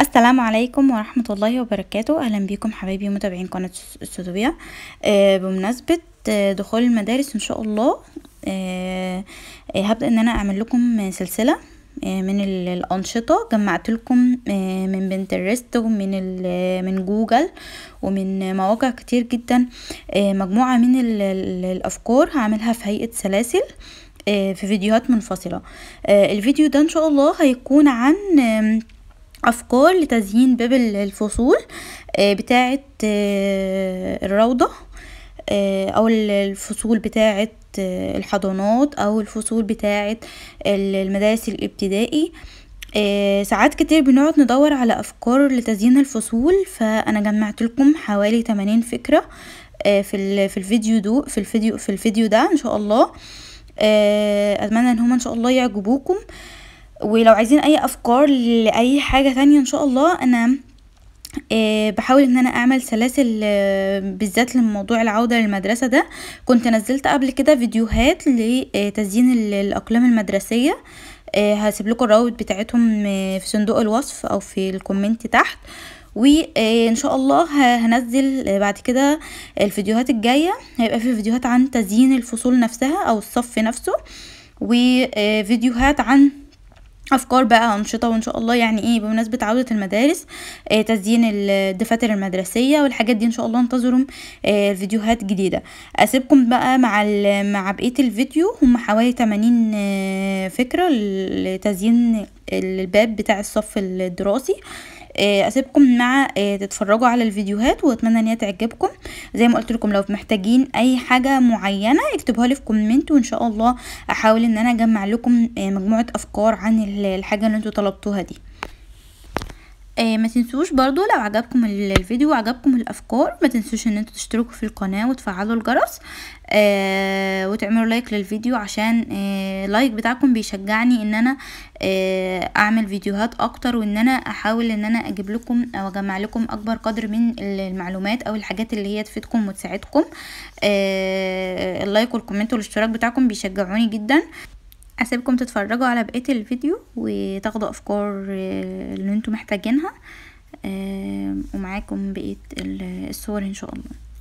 السلام عليكم ورحمة الله وبركاته أهلا بيكم حبايبي متابعين قناة السودوبيا آه بمناسبة آه، دخول المدارس إن شاء الله آه آه، هبدأ إن أنا أعمل لكم سلسلة آه، من ال- الأنشطة جمعت لكم آه، من بنترست ومن ال- من جوجل ومن مواقع كتير جدا آه، مجموعة من ال- ال- الأفكار هعملها في هيئة سلاسل آه، في فيديوهات منفصلة آه، الفيديو ده إن شاء الله هيكون عن آم، افكار لتزيين باب ال- الفصول آه، بتاعه آه، الروضه آه، او ال- الفصول بتاعه آه، الحضانات او الفصول بتاعه ال- المدارس الابتدائي آه، ساعات كتير بنقعد ندور على افكار لتزيين الفصول فانا جمعت لكم حوالي 80 فكره آه، في ال- في الفيديو دو في الفيديو في الفيديو ده ان شاء الله آه، اتمنى ان هما ان شاء الله يعجبوكم ولو عايزين اي افكار لاي حاجه تانية ان شاء الله انا آه، بحاول ان انا اعمل سلاسل آه، بالذات لموضوع العودة للمدرسة ده كنت نزلت قبل كده فيديوهات لتزيين ال- الاقلام المدرسية آه، هسيب لكم الروابط بتاعتهم آه، في صندوق الوصف او في الكومنت تحت وان شاء الله ه- هنزل آه، بعد كده الفيديوهات الجاية هيبقى في فيديوهات عن تزيين الفصول نفسها او الصف نفسه وفيديوهات عن افكار بقى انشطه وان شاء الله يعني ايه بمناسبه عوده المدارس آه تزيين الدفاتر المدرسيه والحاجات دي ان شاء الله انتظروا آه فيديوهات جديده اسيبكم بقى مع ال- مع بقيه الفيديو هم حوالي 80 آه فكره لتزيين الباب بتاع الصف الدراسي آه، اسيبكم مع آه، تتفرجوا على الفيديوهات واتمنى ان هي تعجبكم زي ما قلت لكم لو محتاجين اي حاجه معينه اكتبوها لي في كومنت وان شاء الله احاول ان انا اجمع لكم آه، مجموعه افكار عن ال- الحاجه اللي انتوا طلبتوها دي آه، ما تنسوش برضو لو عجبكم ال- الفيديو وعجبكم الافكار ما تنسوش ان انتوا تشتركوا في القناه وتفعلوا الجرس آه وتعملوا لايك للفيديو عشان آه لايك بتاعكم بيشجعني ان انا آه اعمل فيديوهات اكتر وان انا احاول ان انا اجيب لكم او اجمع لكم اكبر قدر من ال- المعلومات او الحاجات اللي هي تفيدكم وتساعدكم آه اللايك والكومنت والاشتراك بتاعكم بيشجعوني جدا اسيبكم تتفرجوا على بقية الفيديو وتاخدوا افكار آه، اللي انتوا محتاجينها آه، ومعاكم بقية ال- الصور ان شاء الله